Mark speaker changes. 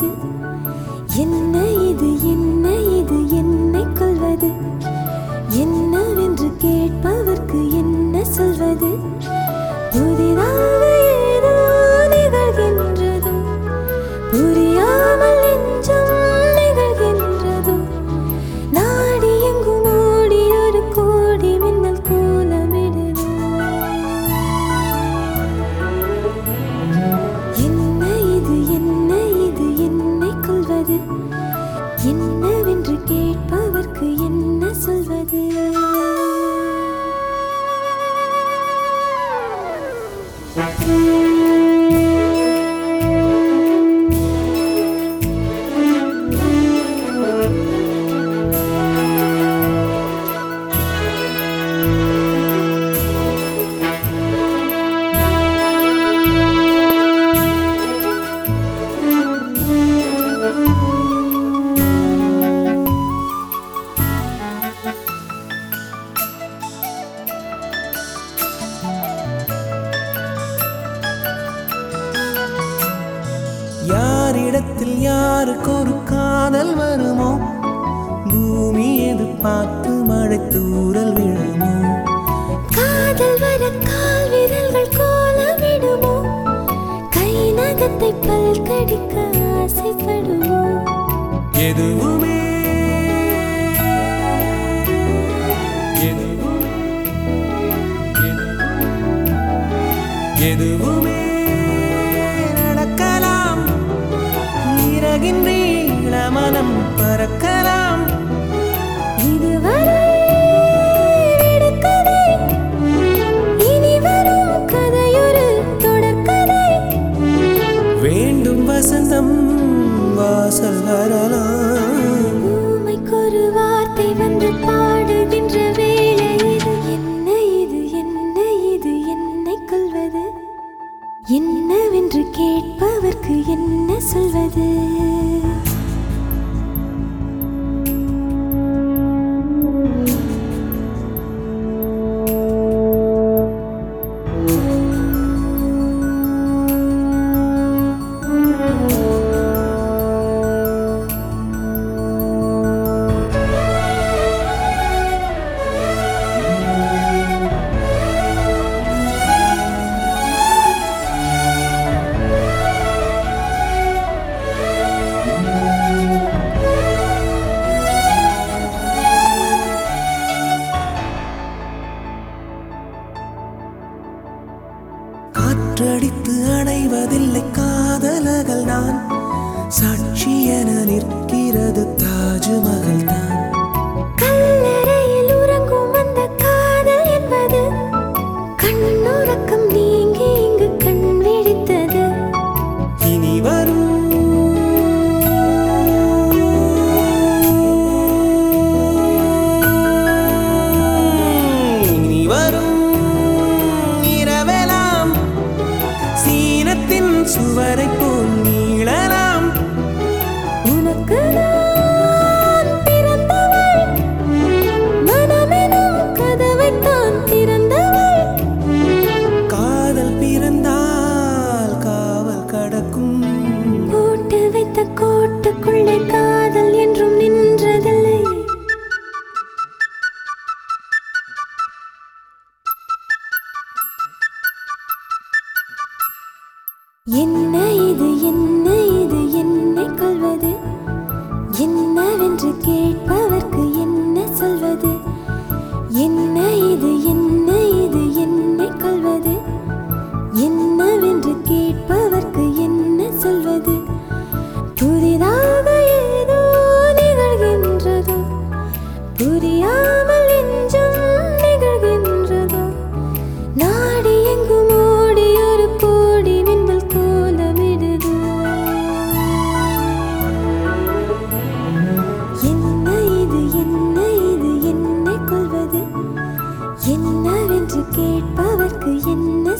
Speaker 1: சொல்வது என்ன இது என்ன இது என்னை கொள்வது என்னவென்று கேட்பவர்க்கு என்ன சொல்வது புதிதாக ஏதோ நிகழ்கின்றதோ புரியாமல் நெஞ்சம் நிகழ்கின்றதோ நாடி எங்கும் ஓடி ஒரு கோடி மின்னல் கோலமிடுதோ என்ன இது என்ன இது என்னை கொள்வது என்னவென்று கேட்பவர்க்கு என்ன சொல்வது
Speaker 2: யாரிடத்தில் யாருக்கு ஒரு காதல் வருமோ பூமி எதிர்பார்த்து மழை தூறல் விழுமோ
Speaker 1: காதல் வர கால் விரல்கள் கோலமிடுமோ கை நகத்தை பல் கடிக்க ஆசைப்படுமோ
Speaker 2: எதுவுமே எதுவுமே எதுவுமே நடக்கலாம் இறகின் நீள மனம் பறக்கலாம்
Speaker 1: இதுவரை விடுகதை, இனி வரும் கதையொரு தொடர்கதை.
Speaker 2: வேண்டும் வசந்தம் வாசல் வரலாம்
Speaker 1: ஊமைக்கொரு வார்த்தை வந்து பாடுகின்ற வேளை இது. என்ன இது என்ன இது என்னை கொள்வது என்னவென்று கேட்பவர்க்கு என்ன சொல்வது
Speaker 2: காற்றடித்து அணைவதில்லை காதலகள் நான் சாட்சி என நிற்கிறது தாஜ்மஹல் தான்
Speaker 1: கல்லறையில் உறங்கும் அந்த காதல் என்பது கண்ணுறக்கம் நீங்கி இங்கு கண் விழித்தது
Speaker 2: இனி வரும் இனி வரும் இரவெல்லாம் சீனத்தின் சுவரை போல் நீளலாம்
Speaker 1: உனக்கு நான் பிறந்தவள் மனமெனும் கதவைத்தான் திறந்தவள்
Speaker 2: காதல் பிறந்தால் காவல் கடக்கும்
Speaker 1: போட்டு வைத்த கோட்டுக்குள்ளே காதல் என்றும் நின்றதில்லை என்ன இது என்ன இது என்னை கொள்வது என்னவென்று கேட்பவர்க்கு என்ன சொல்வது என்ன இது என்ன இது என்னை கொள்வது என்னவென்று கேட்பவர்க்கு என்ன சொல்வது புதிதாக ஏதோ நிகழ்கின்றதோ புரியாமல் நெஞ்சம் நிகழ்கின்றதோ நாடி எங்கும் ஓடி ஒரு கோடி மின்னல் கோலமிடுதோ என்ன இது என்ன இது என்னை கொள்வது என்னவென்று கேட்பவர்க்கு என்ன